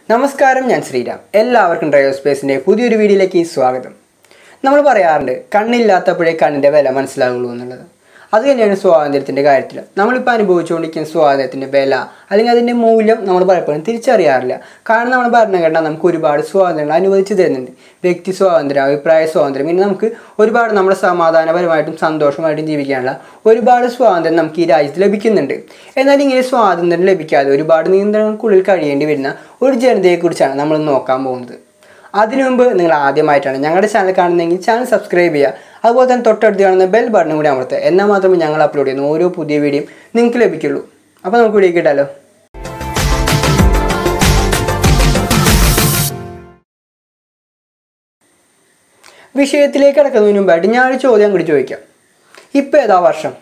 നമസ്കാരം ഞാൻ ശ്രീരാം എല്ലാവർക്കും ഡ്രൈവർ സ്പേസിൻ്റെ പുതിയൊരു വീഡിയോയിലേക്ക് സ്വാഗതം നമ്മൾ പറയാറുണ്ട് കണ്ണില്ലാത്തപ്പോഴേ കണ്ണിൻ്റെ വില മനസ്സിലാകുള്ളൂ എന്നുള്ളത് അത് തന്നെയാണ് സ്വാതന്ത്ര്യത്തിൻ്റെ കാര്യത്തിൽ നമ്മളിപ്പോൾ അനുഭവിച്ചുകൊണ്ടിരിക്കുന്ന സ്വാതന്ത്ര്യത്തിൻ്റെ വില അല്ലെങ്കിൽ അതിൻ്റെ മൂല്യം നമ്മൾ പലപ്പോഴും തിരിച്ചറിയാറില്ല കാരണം നമ്മുടെ ഭരണഘടന നമുക്ക് ഒരുപാട് സ്വാതന്ത്ര്യങ്ങൾ അനുവദിച്ചു തരുന്നുണ്ട് വ്യക്തി സ്വാതന്ത്ര്യം അഭിപ്രായ സ്വാതന്ത്ര്യം ഇനി നമുക്ക് ഒരുപാട് നമ്മുടെ സമാധാനപരമായിട്ടും സന്തോഷമായിട്ടും ജീവിക്കാനുള്ള ഒരുപാട് സ്വാതന്ത്ര്യം നമുക്ക് ഈ രാജ്യത്ത് ലഭിക്കുന്നുണ്ട് എന്നാൽ ഇങ്ങനെ സ്വാതന്ത്ര്യം ലഭിക്കാതെ ഒരുപാട് നിയന്ത്രണങ്ങൾക്കുള്ളിൽ കഴിയേണ്ടി വരുന്ന ഒരു ജനതയെക്കുറിച്ചാണ് നമ്മൾ നോക്കാൻ പോകുന്നത് അതിനു മുമ്പ് നിങ്ങൾ ആദ്യമായിട്ടാണ് ഞങ്ങളുടെ ചാനൽ കാണുന്നതെങ്കിൽ ചാനൽ സബ്സ്ക്രൈബ് ചെയ്യുക അതുപോലെ തന്നെ തൊട്ടടുത്ത് കാണുന്ന ബെൽ ബട്ടണും കൂടി അമർത്തുക എന്നാൽ മാത്രമേ ഞങ്ങൾ അപ്ലോഡ് ചെയ്യുന്ന ഓരോ പുതിയ വീഡിയോയും നിങ്ങൾക്ക് ലഭിക്കുള്ളൂ അപ്പോൾ നമുക്ക് വീഡിയോ കിട്ടാലോ വിഷയത്തിലേക്ക് കിടക്കുന്നതിന് മുമ്പായിട്ട് ഞാനൊരു ചോദ്യം കൂടി ചോദിക്കാം ഇപ്പം ഏതാ വർഷം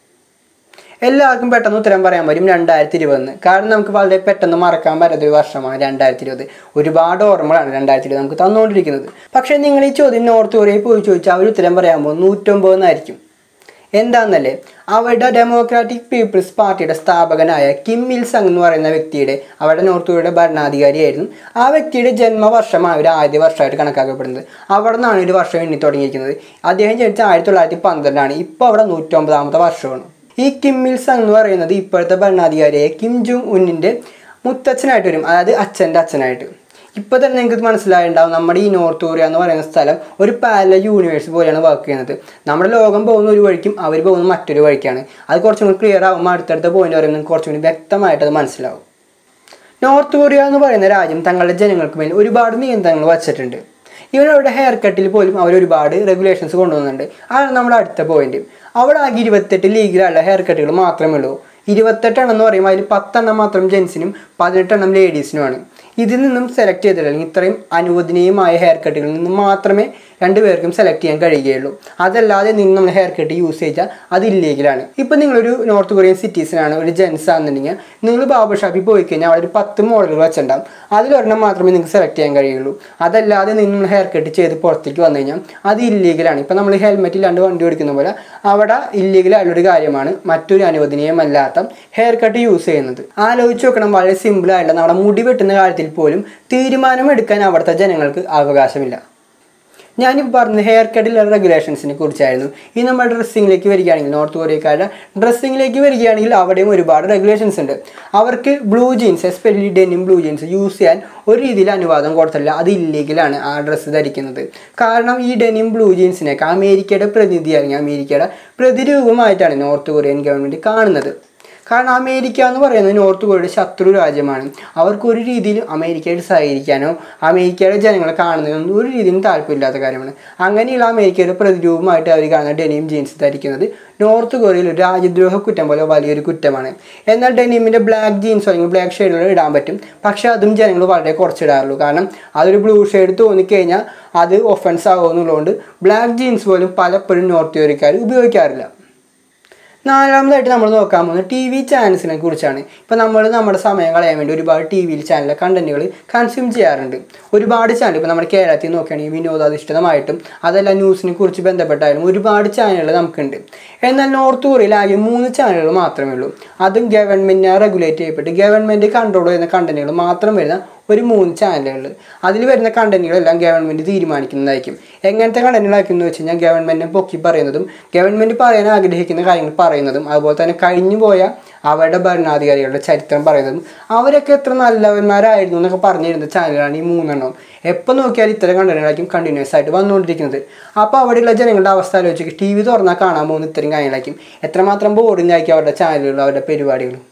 എല്ലാവർക്കും പെട്ടെന്ന് ഉത്തരം പറയാൻ പറ്റും രണ്ടായിരത്തി ഇരുപതെന്ന് കാരണം നമുക്ക് വളരെ പെട്ടെന്ന് മറക്കാൻ പറ്റാത്ത ഒരു വർഷമാണ് രണ്ടായിരത്തി ഇരുപത് ഒരുപാട് ഓർമ്മകളാണ് രണ്ടായിരത്തി ഇരുപത് നമുക്ക് തന്നുകൊണ്ടിരിക്കുന്നത് പക്ഷേ നിങ്ങൾ ഈ ചോദ്യം നോർത്ത് കൊറിയയിൽ പോയി ചോദിച്ചാൽ അവർ ഉത്തരം പറയാൻ പോകുന്നത് നൂറ്റൊമ്പതെന്നായിരിക്കും എന്താണെന്നല്ലേ അവരുടെ ഡെമോക്രാറ്റിക് പീപ്പിൾസ് പാർട്ടിയുടെ സ്ഥാപകനായ കിം ഇൽ സങ് എന്ന് പറയുന്ന വ്യക്തിയുടെ അവരുടെ നോർത്ത് കൊറിയയുടെ ഭരണാധികാരിയായിരുന്നു ആ വ്യക്തിയുടെ ജന്മവർഷമാണ് ഒരു ആദ്യ വർഷമായിട്ട് കണക്കാക്കപ്പെടുന്നത് അവിടെ നിന്നാണ് ഒരു വർഷം എണ്ണി തുടങ്ങിയിരിക്കുന്നത് അദ്ദേഹം ജനിച്ച ആയിരത്തി തൊള്ളായിരത്തി പന്ത്രണ്ടാണ് ഇപ്പോൾ അവിടെ നൂറ്റൊമ്പതാമത്തെ വർഷമാണ് ഈ കിം ഇൽ സങ് എന്ന് പറയുന്നത് ഇപ്പോഴത്തെ ഭരണാധികാരിയായ കിം ജുങ് ഉന്നിൻ്റെ മുത്തച്ഛനായിട്ട് വരും അതായത് അച്ഛൻ്റെ അച്ഛനായിട്ട് ഇപ്പോൾ തന്നെ നിങ്ങൾക്ക് മനസ്സിലായിട്ടുണ്ടാവും നമ്മുടെ ഈ നോർത്ത് കൊറിയ എന്ന് പറയുന്ന സ്ഥലം ഒരു പാരല യൂണിവേഴ്സ് പോലെയാണ് വർക്ക് ചെയ്യുന്നത് നമ്മുടെ ലോകം പോകുന്ന ഒരു വഴിക്കും അവർ പോകുന്ന മറ്റൊരു വഴിക്കാണ് അത് കുറച്ചും കൂടി ക്ലിയർ ആകുമ്പോൾ അടുത്തടുത്ത പോയിന്റ് പറയുമ്പോൾ കുറച്ചും കൂടി വ്യക്തമായിട്ട് അത് മനസ്സിലാവും നോർത്ത് കൊറിയ എന്ന് പറയുന്ന രാജ്യം തങ്ങളുടെ ജനങ്ങൾക്ക് മേൽ ഒരുപാട് നിയന്ത്രണങ്ങൾ വച്ചിട്ടുണ്ട് ഇവൻ അവരുടെ ഹെയർ കട്ടിൽ പോലും അവർ ഒരുപാട് റെഗുലേഷൻസ് കൊണ്ടുവന്നിട്ടുണ്ട് അതാണ് നമ്മുടെ അടുത്ത പോയിന്റ് അവിടെ ആകെ ഇരുപത്തെട്ട് ലീഗിലുള്ള ഹെയർ കട്ടുകൾ മാത്രമേ ഉള്ളൂ ഇരുപത്തെട്ടെണ്ണം എന്ന് പറയുമ്പോൾ അതിൽ പത്തെണ്ണം മാത്രം ജെൻസിനും പതിനെട്ടെണ്ണം ലേഡീസിനുമാണ് ഇതിൽ നിന്നും സെലക്ട് ചെയ്തിട്ട് അല്ലെങ്കിൽ ഇത്രയും അനുവദനീയമായ ഹെയർ കട്ടുകളിൽ നിന്നും മാത്രമേ രണ്ടുപേർക്കും സെലക്ട് ചെയ്യാൻ കഴിയുകയുള്ളൂ അതല്ലാതെ നിങ്ങൾ നമ്മൾ ഹെയർ കട്ട് യൂസ് ചെയ്താൽ അത് ഇല്ലീഗലാണ് ഇപ്പം നിങ്ങളൊരു നോർത്ത് കൊറിയൻ സിറ്റീസിനാണ് ഒരു ജെൻസ് ആണെന്നുണ്ടെങ്കിൽ നിങ്ങൾ ബാബർ ഷോപ്പിൽ പോയി കഴിഞ്ഞാൽ അവിടെ ഒരു പത്ത് മോഡലുകൾ വെച്ചിട്ടുണ്ടാവും അതിലൊരെണ്ണം മാത്രമേ നിങ്ങൾക്ക് സെലക്ട് ചെയ്യാൻ കഴിയുള്ളൂ അതല്ലാതെ നിങ്ങൾ ഹെയർ കട്ട് ചെയ്ത് പുറത്തേക്ക് വന്നു കഴിഞ്ഞാൽ അത് ഇല്ലീഗലാണ് ഇപ്പം നമ്മൾ ഹെൽമെറ്റ് ഇല്ലാണ്ട് വണ്ടി ഓടിക്കുന്ന പോലെ അവിടെ ഇല്ലീഗൽ ആയിട്ടുള്ളൊരു കാര്യമാണ് മറ്റൊരു അനുവദനീയമല്ലാത്ത ഹെയർ കട്ട് യൂസ് ചെയ്യുന്നത് ആലോചിച്ച് നോക്കണം വളരെ സിമ്പിൾ ആയിട്ടുള്ള നമ്മുടെ മുടി വെട്ടുന്ന കാര്യത്തിൽ പോലും തീരുമാനമെടുക്കാൻ അവിടുത്തെ ജനങ്ങൾക്ക് അവകാശമില്ല ഞാനിപ്പോൾ പറഞ്ഞ ഹെയർ കട്ടിലുള്ള റെഗുലേഷൻസിനെ കുറിച്ചായിരുന്നു ഈ നമ്മുടെ ഡ്രസ്സിങ്ങിലേക്ക് വരികയാണെങ്കിൽ നോർത്ത് കൊറിയക്കാരുടെ ഡ്രസ്സിങ്ങിലേക്ക് വരികയാണെങ്കിൽ അവിടെയും ഒരുപാട് റെഗുലേഷൻസ് ഉണ്ട് അവർക്ക് blue jeans especially denim blue jeans use ചെയ്യാൻ ഒരു രീതിയിൽ അനുവാദം കൊടുത്തില്ല അത് ഇല്ലീഗലാണ് ആ ഡ്രസ്സ് ധരിക്കുന്നത് കാരണം ഈ ഡെനിം ബ്ലൂ ജീൻസിനൊക്കെ അമേരിക്കയുടെ പ്രതിനിധി അല്ലെങ്കിൽ അമേരിക്കയുടെ പ്രതിരൂപമായിട്ടാണ് നോർത്ത് കൊറിയൻ ഗവൺമെൻറ് കാണുന്നത് കാരണം അമേരിക്ക എന്ന് പറയുന്നത് നോർത്ത് കൊറിയയുടെ ശത്രു രാജ്യമാണ് അവർക്ക് ഒരു രീതിയിലും അമേരിക്കയായിട്ട് സഹകരിക്കാനോ അമേരിക്കയുടെ ജനങ്ങളെ കാണുന്നതിനൊന്നും ഒരു രീതിയിലും താല്പര്യമില്ലാത്ത കാര്യമാണ് അങ്ങനെയുള്ള അമേരിക്കയുടെ പ്രതിരൂപമായിട്ട് അവർ കാണുന്ന ഡെനിം ജീൻസ് ധരിക്കുന്നത് നോർത്ത് കൊറിയയിൽ ഒരു രാജ്യദ്രോഹ കുറ്റം പോലെ വലിയൊരു കുറ്റമാണ് എന്നാൽ ഡെനിമിൻ്റെ ബ്ലാക്ക് ജീൻസോ അല്ലെങ്കിൽ ബ്ലാക്ക് ഷെയ്ഡുകൾ ഇടാൻ പറ്റും പക്ഷേ അതും ജനങ്ങൾ വളരെ കുറച്ചിടാറുള്ളൂ കാരണം അതൊരു ബ്ലൂ ഷെയ്ഡ് തോന്നിക്കഴിഞ്ഞാൽ അത് ഒഫൻസ് ആകുമെന്നുള്ളതുകൊണ്ട് ബ്ലാക്ക് ജീൻസ് പോലും പലപ്പോഴും നോർത്ത് കൊറിയക്കാർ ഉപയോഗിക്കാറില്ല നാലാമതായിട്ട് നമ്മൾ നോക്കാൻ പോകുന്നത് ടി വി ചാനൽസിനെ കുറിച്ചാണ് ഇപ്പോൾ നമ്മൾ നമ്മുടെ സമയം കളയാൻ വേണ്ടി ഒരുപാട് ടി വിയിൽ ചാനലിലെ കണ്ടന്റുകൾ കൺസ്യൂം ചെയ്യാറുണ്ട് ഒരുപാട് ചാനൽ ഇപ്പോൾ നമ്മുടെ കേരളത്തിൽ നോക്കുകയാണെങ്കിൽ വിനോദാധിഷ്ഠിതമായിട്ടും അതല്ല ന്യൂസിനെ കുറിച്ച് ബന്ധപ്പെട്ടായാലും ഒരുപാട് ചാനലുകൾ നമുക്കുണ്ട് എന്നാൽ നോർത്ത് കൊറിയയിൽ ആകെ മൂന്ന് ചാനലുകൾ മാത്രമേ ഉള്ളൂ അതും ഗവൺമെൻറ്റിനെ റെഗുലേറ്റ് ചെയ്യപ്പെട്ട് ഗവൺമെൻറ് കൺട്രോൾ ചെയ്യുന്ന കണ്ടന്റുകൾ മാത്രം വരുന്ന ഒരു മൂന്ന് ചാനലുകൾ അതിൽ വരുന്ന കണ്ടന്റുകളെല്ലാം ഗവൺമെൻറ് തീരുമാനിക്കുന്നതായിരിക്കും എങ്ങനത്തെ കണ്ടന്റുകളായിരിക്കും എന്ന് വെച്ച് കഴിഞ്ഞാൽ ഗവൺമെൻറ്റിനെ പൊക്കി പറയുന്നതും ഗവൺമെൻറ് പറയാൻ ആഗ്രഹിക്കുന്ന കാര്യങ്ങൾ പറയുന്നതും അതുപോലെ തന്നെ കഴിഞ്ഞു പോയ അവരുടെ ഭരണാധികാരികളുടെ ചരിത്രം പറയുന്നതും അവരൊക്കെ എത്ര നല്ലവന്മാരായിരുന്നു എന്നൊക്കെ പറഞ്ഞിരുന്ന ചാനലുകളാണ് ഈ മൂന്നെണ്ണം എപ്പോൾ നോക്കിയാലും ഇത്തരം കണ്ടന്റുകളായിരിക്കും കണ്ടിന്യൂസ് ആയിട്ട് വന്നുകൊണ്ടിരിക്കുന്നത് അപ്പോൾ അവിടെയുള്ള ജനങ്ങളുടെ അവസ്ഥ ആലോചിച്ച് ടി വി തുറന്നാൽ കാണാൻ പോകുന്ന ഇത്തരം കാര്യങ്ങളായിരിക്കും എത്രമാത്രം ബോറിംഗ് ആയിരിക്കും അവരുടെ ചാനലുകളും അവരുടെ പരിപാടികളും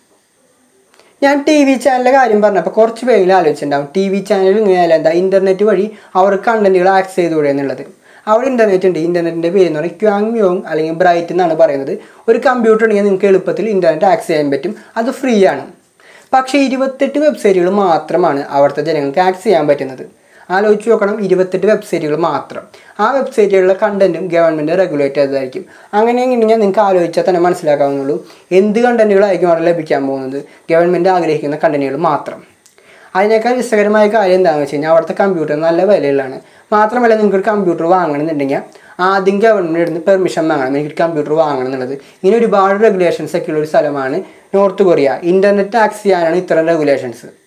ഞാൻ ടി വി ചാനലിൻ്റെ കാര്യം പറഞ്ഞപ്പോൾ കുറച്ച് പേരെങ്കിലും ആലോചിച്ചിട്ടുണ്ടാവും ടി വി ചാനൽ ഇങ്ങനെയല്ല എന്താ ഇൻ്റർനെറ്റ് വഴി അവർ കണ്ടന്റുകൾ ആക്സസ് ചെയ്തുകൂടെ എന്നുള്ളത് അവിടെ ഇൻ്റർനെറ്റ് ഉണ്ട് ഇൻ്റർനെറ്റിൻ്റെ പേര് എന്ന് പറഞ്ഞാൽ ക്വാങ് മ്യോങ് അല്ലെങ്കിൽ ബ്രൈറ്റ് എന്നാണ് പറയുന്നത് ഒരു കമ്പ്യൂട്ടർ ഉണ്ടെങ്കിൽ നിങ്ങൾക്ക് എളുപ്പത്തിൽ ഇൻ്റർനെറ്റ് ആക്സസ് ചെയ്യാൻ പറ്റും അത് ഫ്രീ ആണ് പക്ഷേ ഇരുപത്തെട്ട് വെബ്സൈറ്റുകൾ മാത്രമാണ് അവിടുത്തെ ജനങ്ങൾക്ക് ആക്സസ് ചെയ്യാൻ പറ്റുന്നത് ആലോചിച്ച് നോക്കണം ഇരുപത്തെട്ട് വെബ്സൈറ്റുകൾ മാത്രം ആ വെബ്സൈറ്റുകളിലെ കണ്ടന്റും ഗവൺമെൻറ് റെഗുലേറ്റ് ചെയ്തതായിരിക്കും അങ്ങനെ എങ്ങനെയാൽ നിങ്ങൾക്ക് ആലോചിച്ചാൽ തന്നെ മനസ്സിലാക്കാവുന്നുള്ളൂ എന്ത് കണ്ടന്റുകളായിരിക്കും അവിടെ ലഭിക്കാൻ പോകുന്നത് ഗവൺമെൻറ് ആഗ്രഹിക്കുന്ന കണ്ടന്റുകൾ മാത്രം അതിനേക്കാൾ രസകരമായ കാര്യം എന്താണെന്ന് വെച്ച് കഴിഞ്ഞാൽ അവിടുത്തെ കമ്പ്യൂട്ടർ നല്ല വിലയിലാണ് മാത്രമല്ല നിങ്ങൾക്ക് ഒരു കമ്പ്യൂട്ടർ വാങ്ങണമെന്നുണ്ടെങ്കിൽ ആദ്യം ഗവൺമെൻറ് അടുത്ത് പെർമിഷൻ വാങ്ങണം എനിക്ക് കമ്പ്യൂട്ടർ വാങ്ങണം എന്നുള്ളത് ഇങ്ങനെ ഒരുപാട് റെഗുലേഷൻസ് ഒക്കെ ഉള്ള ഒരു സ്ഥലമാണ് നോർത്ത് കൊറിയ ഇൻ്റർനെറ്റ് ആക്സസ് ചെയ്യാനാണ് ഇത്തരം റെഗുലേഷൻസ്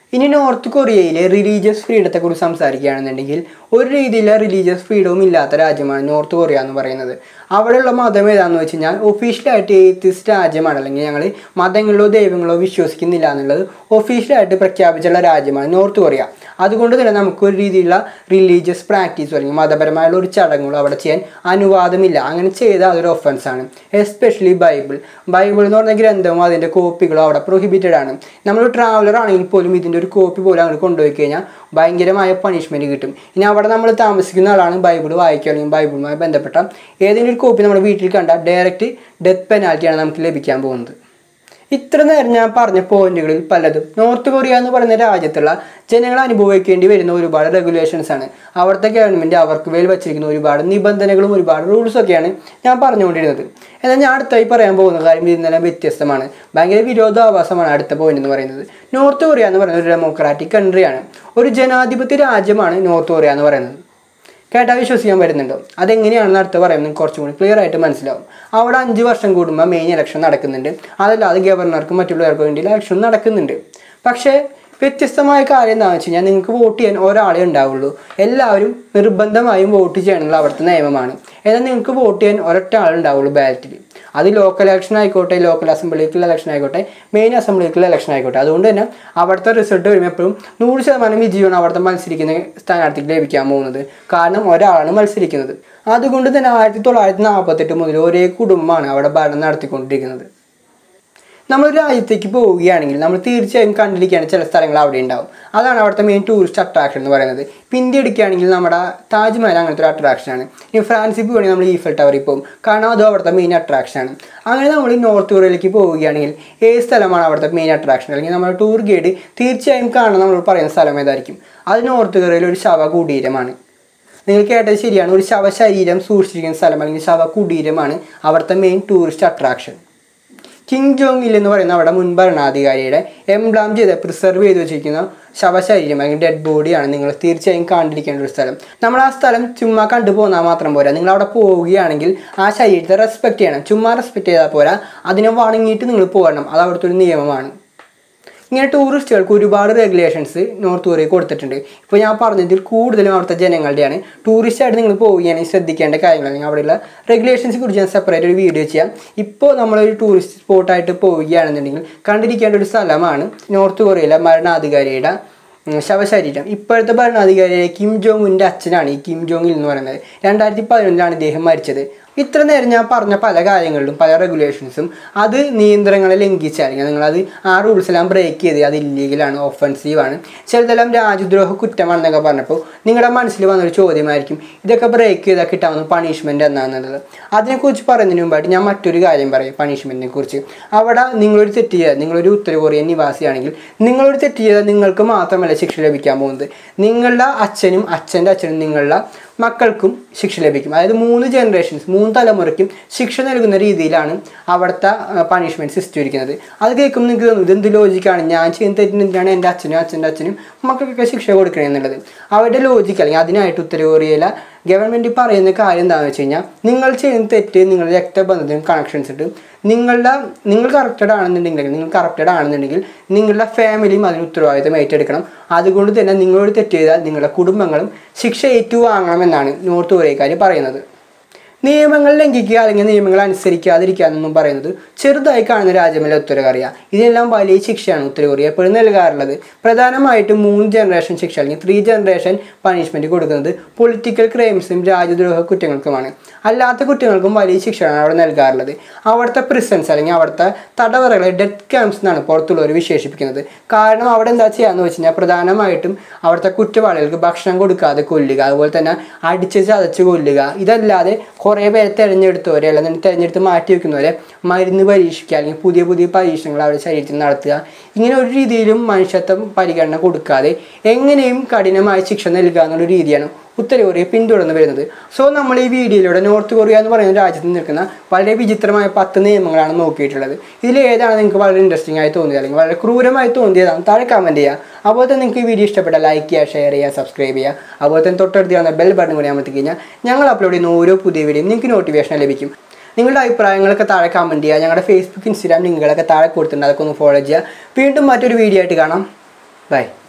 ഇനി നോർത്ത് കൊറിയയിലെ റിലീജിയസ് ഫ്രീഡത്തെക്കുറിച്ച് സംസാരിക്കുകയാണെന്നുണ്ടെങ്കിൽ ഒരു രീതിയിലുള്ള റിലീജിയസ് ഫ്രീഡവും ഇല്ലാത്ത രാജ്യമാണ് നോർത്ത് കൊറിയ എന്ന് പറയുന്നത് അവിടെയുള്ള മതം ഏതാണെന്ന് വെച്ച് കഴിഞ്ഞാൽ ഒഫീഷ്യലായിട്ട് ഏത്തിസ്റ്റ് രാജ്യമാണ് അല്ലെങ്കിൽ ഞങ്ങൾ മതങ്ങളിലോ ദൈവങ്ങളോ വിശ്വസിക്കുന്നില്ല എന്നുള്ളത് ഒഫീഷ്യലായിട്ട് പ്രഖ്യാപിച്ചുള്ള രാജ്യമാണ് നോർത്ത് കൊറിയ അതുകൊണ്ട് തന്നെ നമുക്ക് ഒരു രീതിയിലുള്ള റിലീജിയസ് പ്രാക്ടീസോ അല്ലെങ്കിൽ മതപരമായുള്ള ഒരു ചടങ്ങുകളോ അവിടെ ചെയ്യാൻ അനുവാദമില്ല അങ്ങനെ ചെയ്താൽ അതൊരു ഒഫൻസാണ് എസ്പെഷ്യലി ബൈബിൾ ബൈബിൾ എന്ന് പറഞ്ഞ ഗ്രന്ഥവും അതിൻ്റെ കോപ്പികളോ അവിടെ പ്രൊഹിബിറ്റഡ് ആണ് നമ്മൾ ട്രാവലർ ആണെങ്കിൽ പോലും ഇതിൻ്റെ ഒരു കോപ്പി പോലും അങ്ങോട്ട് കൊണ്ടുപോയി കഴിഞ്ഞാൽ ഭയങ്കരമായ പണിഷ്മെൻറ്റ് കിട്ടും ഇനി അവിടെ നമ്മൾ താമസിക്കുന്ന ആളാണ് ബൈബിൾ വായിക്കുക അല്ലെങ്കിൽ ബൈബിളുമായി ബന്ധപ്പെട്ട ഏതെങ്കിലും ഒരു കോപ്പി നമ്മുടെ വീട്ടിൽ കണ്ടാൽ ഡയറക്റ്റ് ഡെത്ത് പെനാൽറ്റിയാണ് നമുക്ക് ലഭിക്കാൻ പോകുന്നത് ഇത്ര നേരം ഞാൻ പറഞ്ഞ പോയിന്റുകളിൽ പലതും നോർത്ത് കൊറിയ എന്ന് പറയുന്ന രാജ്യത്തുള്ള ജനങ്ങൾ അനുഭവിക്കേണ്ടി വരുന്ന ഒരുപാട് റെഗുലേഷൻസ് ആണ് അവിടുത്തെ ഗവൺമെൻറ് അവർക്ക് മേൽ വച്ചിരിക്കുന്ന ഒരുപാട് നിബന്ധനകളും ഒരുപാട് റൂൾസ് ഒക്കെയാണ് ഞാൻ പറഞ്ഞുകൊണ്ടിരുന്നത് എന്നാൽ ഞാൻ അടുത്തായി പറയാൻ പോകുന്ന കാര്യം ഇന്നലെ വ്യത്യസ്തമാണ് ഭയങ്കര വിരോധാഭാസമാണ് അടുത്ത പോയിന്റ് എന്ന് പറയുന്നത് നോർത്ത് കൊറിയ എന്ന് പറയുന്നത് ഒരു ഡെമോക്രാറ്റിക് കൺട്രിയാണ് ഒരു ജനാധിപത്യ രാജ്യമാണ് നോർത്ത് കൊറിയ എന്ന് പറയുന്നത് കേട്ടാൽ വിശ്വസിക്കാൻ പറ്റുന്നുണ്ടോ അതെങ്ങനെയാണെന്ന് അടുത്ത് പറയുമ്പോൾ കുറച്ചും കൂടി ക്ലിയർ ആയിട്ട് മനസ്സിലാവും അവിടെ അഞ്ച് വർഷം കൂടുമ്പോൾ മെയിൻ ഇലക്ഷൻ നടക്കുന്നുണ്ട് അതല്ലാതെ ഗവർണർക്കും മറ്റുള്ളവർക്കും വേണ്ടി ഇലക്ഷൻ നടക്കുന്നുണ്ട് പക്ഷേ വ്യത്യസ്തമായ കാര്യം എന്താണെന്ന് വെച്ച് കഴിഞ്ഞാൽ നിങ്ങൾക്ക് വോട്ട് ചെയ്യാൻ ഒരാളെ ഉണ്ടാവുള്ളൂ എല്ലാവരും നിർബന്ധമായും വോട്ട് ചെയ്യണമെന്നുള്ള അവിടുത്തെ നിയമമാണ് എന്നാൽ നിങ്ങൾക്ക് വോട്ട് ചെയ്യാൻ ഒരൊറ്റ ആളുണ്ടാവുള്ളൂ ബാലറ്റിൽ അത് ലോക്കൽ ഇലക്ഷൻ ആയിക്കോട്ടെ ലോക്കൽ അസംബ്ലിക്കുള്ള ഇലക്ഷൻ ആയിക്കോട്ടെ മെയിൻ അസംബ്ലിക്കുള്ള ഇലക്ഷൻ ആയിക്കോട്ടെ അതുകൊണ്ട് തന്നെ അവിടുത്തെ റിസൾട്ട് വരുമ്പോൾ എപ്പോഴും നൂറ് ശതമാനം വിജയമാണ് അവിടുത്തെ മത്സരിക്കുന്ന സ്ഥാനാർത്ഥിക്ക് ലഭിക്കാൻ പോകുന്നത് കാരണം ഒരാളാണ് മത്സരിക്കുന്നത് അതുകൊണ്ട് തന്നെ ആയിരത്തി തൊള്ളായിരത്തി നാൽപ്പത്തെട്ട് മുതൽ ഒരേ കുടുംബമാണ് അവിടെ ഭരണം നടത്തിക്കൊണ്ടിരിക്കുന്നത് നമ്മൾ രാജ്യത്തേക്ക് പോവുകയാണെങ്കിൽ നമ്മൾ തീർച്ചയായും കണ്ടിരിക്കുകയാണ് ചില സ്ഥലങ്ങൾ അവിടെ ഉണ്ടാവും അതാണ് അവിടുത്തെ മെയിൻ ടൂറിസ്റ്റ് അട്രാക്ഷൻ എന്ന് പറയുന്നത് ഇപ്പം ഇന്ത്യ എടുക്കുകയാണെങ്കിൽ നമ്മുടെ താജ്മഹൽ അങ്ങനത്തെ ഒരു അട്രാക്ഷനാണ് ഇനി ഫ്രാൻസിൽ പോവുകയാണെങ്കിൽ നമ്മൾ ഈഫൽ ടവറിൽ പോകും കാരണം അതും അവിടുത്തെ മെയിൻ അട്രാക്ഷനാണ് അങ്ങനെ നമ്മൾ ഈ നോർത്ത് കൊറിയയിലേക്ക് പോവുകയാണെങ്കിൽ ഏത് സ്ഥലമാണ് അവിടുത്തെ മെയിൻ അട്രാക്ഷൻ അല്ലെങ്കിൽ നമ്മുടെ ടൂർ ഗൈഡ് തീർച്ചയായും കാണാൻ നമ്മൾ പറയുന്ന സ്ഥലം ഏതായിരിക്കും അത് നോർത്ത് കൊറിയയിൽ ഒരു ശവ കുടീരമാണ് നിങ്ങൾ കേട്ടത് ശരിയാണ് ഒരു ശവശരീരം സൂക്ഷിച്ചിരിക്കുന്ന സ്ഥലം അല്ലെങ്കിൽ ശവ കുടീരമാണ് അവിടുത്തെ main tourist attraction Kim Jong Il എന്ന് പറയുന്ന അവിടെ മുൻ ഭരണാധികാരിയുടെ എംബ്ലാം ചെയ്ത് പ്രിസർവ് ചെയ്ത് വെച്ചിരിക്കുന്ന ശവശരീരം അല്ലെങ്കിൽ ഡെഡ് ബോഡിയാണ് നിങ്ങൾ തീർച്ചയായും കണ്ടിരിക്കേണ്ട ഒരു സ്ഥലം നമ്മൾ ആ സ്ഥലം ചുമ്മാ കണ്ടു പോന്നാൽ മാത്രം പോരാ നിങ്ങൾ അവിടെ പോവുകയാണെങ്കിൽ ആ ശരീരത്തെ റെസ്പെക്ട് ചെയ്യണം ചുമ്മാ റെസ്പെക്ട് ചെയ്താൽ പോരാ അതിനെ വണങ്ങിയിട്ട് നിങ്ങൾ പോകണം അത് അവിടുത്തെ ഒരു നിയമമാണ് ഇങ്ങനെ ടൂറിസ്റ്റുകൾക്ക് ഒരുപാട് റെഗുലേഷൻസ് നോർത്ത് കൊറിയ കൊടുത്തിട്ടുണ്ട് ഇപ്പോൾ ഞാൻ പറഞ്ഞതിൽ കൂടുതലും അവിടുത്തെ ജനങ്ങളുടെയാണ് ടൂറിസ്റ്റായിട്ട് നിങ്ങൾ പോവുകയാണെങ്കിൽ ശ്രദ്ധിക്കേണ്ട കാര്യങ്ങൾ അല്ലെങ്കിൽ അവിടെയുള്ള റെഗുലേഷൻസ് കുറിച്ച് ഞാൻ സെപ്പറേറ്റ് ഒരു വീഡിയോ ചെയ്യാം ഇപ്പോൾ നമ്മളൊരു ടൂറിസ്റ്റ് സ്പോട്ടായിട്ട് പോവുകയാണെന്നുണ്ടെങ്കിൽ കണ്ടിരിക്കേണ്ട ഒരു സ്ഥലമാണ് നോർത്ത് കൊറിയയിലെ ഭരണാധികാരിയുടെ ഉം, ശവശരീരം ഇപ്പോഴത്തെ ഭരണാധികാരിയായ കിം ജോങ് ഉൻ്റെ അച്ഛനാണ് ഈ കിം ജോങ് ഇൽ എന്ന് പറയുന്നത് രണ്ടായിരത്തി പതിനൊന്നിലാണ് ഇദ്ദേഹം മരിച്ചത് ഇത്ര നേരം ഞാൻ പറഞ്ഞ പല കാര്യങ്ങളിലും പല റെഗുലേഷൻസും അത് നിയന്ത്രണങ്ങളെ ലംഘിച്ച അല്ലെങ്കിൽ നിങ്ങളത് ആ റൂൾസ് എല്ലാം ബ്രേക്ക് ചെയ്ത് അത് ഇല്ലീഗലാണ് ഒഫൻസീവാണ് ചിലതെല്ലാം രാജ്യദ്രോഹ കുറ്റമാണെന്നൊക്കെ പറഞ്ഞപ്പോൾ നിങ്ങളുടെ മനസ്സിൽ വന്നൊരു ചോദ്യമായിരിക്കും ഇതൊക്കെ ബ്രേക്ക് ചെയ്താൽ കിട്ടാവുന്ന പണിഷ്മെൻറ്റ് എന്നാണെന്നുള്ളത് അതിനെക്കുറിച്ച് പറയുന്നതിന് മുമ്പായിട്ട് ഞാൻ മറ്റൊരു കാര്യം പറയും പണിഷ്മെൻറ്റിനെ കുറിച്ച് അവിടെ നിങ്ങളൊരു തെറ്റ് ചെയ്താൽ നിങ്ങളൊരു ഉത്തര കൊറിയൻ നിവാസിയാണെങ്കിൽ നിങ്ങളൊരു തെറ്റ് ചെയ്താൽ നിങ്ങൾക്ക് മാത്രമല്ല ശിക്ഷ ലഭിക്കാൻ പോകുന്നത് നിങ്ങളുടെ അച്ഛനും അച്ഛൻ്റെ അച്ഛനും നിങ്ങളുടെ മക്കൾക്കും ശിക്ഷ ലഭിക്കും അതായത് മൂന്ന് ജനറേഷൻസ് മൂന്ന് തലമുറയ്ക്കും ശിക്ഷ നൽകുന്ന രീതിയിലാണ് അവിടുത്തെ പണിഷ്മെൻറ്റ് സിസ്റ്റം ഇരിക്കുന്നത് അത് കേൾക്കുമ്പോൾ നിങ്ങൾക്ക് തോന്നും ഇതെന്ത് ലോജിക്കാണ് ഞാൻ ചെയ്യുന്ന തെറ്റിന് എന്തിനാണ് എൻ്റെ അച്ഛനും അച്ഛൻ്റെ അച്ഛനും മക്കൾക്കൊക്കെ ശിക്ഷ കൊടുക്കണേ എന്നുള്ളത് അവരുടെ ലോജിക്ക് അല്ലെങ്കിൽ അതിനായിട്ട് ഉത്തര കൊറിയയിലെ ഗവൺമെൻറ് പറയുന്ന കാര്യം എന്താണെന്ന് വെച്ച് കഴിഞ്ഞാൽ നിങ്ങൾ ചെയ്യുന്ന തെറ്റ് നിങ്ങളുടെ രക്തബന്ധത്തിനും കണക്ഷൻസ് ഉണ്ട് നിങ്ങളുടെ നിങ്ങൾ കറക്റ്റഡ് ആണെന്നുണ്ടെങ്കിൽ നിങ്ങൾ കറക്റ്റഡ് ആണെന്നുണ്ടെങ്കിൽ നിങ്ങളുടെ ഫാമിലിയും അതിന് ഉത്തരവാദിത്തം ഏറ്റെടുക്കണം അതുകൊണ്ട് തന്നെ നിങ്ങളോട് തെറ്റ് ചെയ്താൽ നിങ്ങളുടെ കുടുംബങ്ങളും ശിക്ഷ ഏറ്റുവാങ്ങണമെന്നാണ് നോർത്ത് കൊറിയക്കാർ പറയുന്നത് നിയമങ്ങൾ ലംഘിക്കുക അല്ലെങ്കിൽ നിയമങ്ങൾ അനുസരിക്കാതിരിക്കുക എന്നൊന്നും പറയുന്നത് ചെറുതായി കാണുന്ന രാജ്യമല്ല ഉത്തര കൊറിയ ഇതിനെല്ലാം വലിയ ശിക്ഷയാണ് ഉത്തര കൊറിയ എപ്പോഴും നൽകാറുള്ളത് പ്രധാനമായിട്ടും മൂന്ന് ജനറേഷൻ ശിക്ഷ അല്ലെങ്കിൽ ത്രീ ജനറേഷൻ പണിഷ്മെൻറ്റ് കൊടുക്കുന്നത് പൊളിറ്റിക്കൽ ക്രൈംസും രാജ്യദ്രോഹ കുറ്റങ്ങൾക്കുമാണ് അല്ലാത്ത കുറ്റങ്ങൾക്കും വലിയ ശിക്ഷയാണ് അവിടെ നൽകാറുള്ളത് അവിടുത്തെ പ്രിസൺസ് അല്ലെങ്കിൽ അവിടുത്തെ തടവറകളെ ഡെത്ത് ക്യാമ്പ്സ് എന്നാണ് പുറത്തുള്ളവർ വിശേഷിപ്പിക്കുന്നത് കാരണം അവിടെ എന്താ ചെയ്യാന്ന് വെച്ച് കഴിഞ്ഞാൽ പ്രധാനമായിട്ടും അവിടുത്തെ കുറ്റവാളികൾക്ക് ഭക്ഷണം കൊടുക്കാതെ കൊല്ലുക അതുപോലെ തന്നെ അടിച്ച് ചതച്ച് കൊല്ലുക ഇതല്ലാതെ കുറേ പേരെ തിരഞ്ഞെടുത്തവരെ അല്ലെങ്കിൽ തിരഞ്ഞെടുത്ത് മാറ്റി വെക്കുന്നവരെ മരുന്ന് പരീക്ഷിക്കുക അല്ലെങ്കിൽ പുതിയ പുതിയ പരീക്ഷണങ്ങൾ അവരുടെ ശരീരത്തിൽ നടത്തുക ഇങ്ങനെ ഒരു രീതിയിലും മനുഷ്യത്വം പരിഗണന കൊടുക്കാതെ എങ്ങനെയും കഠിനമായ ശിക്ഷ നൽകുക എന്നുള്ള രീതിയാണ് ഉത്തര കൊറിയ പിന്തുടർന്ന് വരുന്നത് സോ നമ്മൾ ഈ വീഡിയോയിലൂടെ നോർത്ത് കൊറിയ എന്ന് പറയുന്ന രാജ്യത്ത് നിൽക്കുന്ന വളരെ വിചിത്രമായ പത്ത് നിയമങ്ങളാണ് നോക്കിയിട്ടുള്ളത് ഇതിൽ ഏതാണ് നിങ്ങൾക്ക് വളരെ ഇൻട്രസ്റ്റിംഗ് ആയി തോന്നിയത് അല്ലെങ്കിൽ വളരെ ക്രൂരമായി തോന്നിയതാണ് താഴെ കമൻറ്റ് ചെയ്യുക അതുപോലെ തന്നെ നിങ്ങൾക്ക് ഈ വീഡിയോ ഇഷ്ടപ്പെട്ട ലൈക്ക് ചെയ്യുക ഷെയർ ചെയ്യുക സബ്സ്ക്രൈബ് ചെയ്യുക അതുപോലെ തന്നെ തൊട്ടടുത്ത് കാണുന്ന ബെൽ ബട്ടൺ കൂടി അമർത്തി കഴിഞ്ഞാൽ ഞങ്ങൾ അപ്ലോഡ് ചെയ്യുന്ന ഓരോ പുതിയ വീഡിയോയും നിങ്ങൾക്ക് നോട്ടിഫിക്കേഷൻ ലഭിക്കും നിങ്ങളുടെ അഭിപ്രായങ്ങളൊക്കെ താഴെ കമൻറ്റ് ചെയ്യുക ഞങ്ങളുടെ ഫേസ്ബുക്ക് ഇൻസ്റ്റാഗ്രാം ലിങ്കുകളൊക്കെ താഴെ കൊടുത്തിട്ടുണ്ട് അതൊക്കെ ഒന്ന് ഫോളോ ചെയ്യുക വീണ്ടും മറ്റൊരു വീഡിയോ ആയിട്ട് കാണാം ബൈ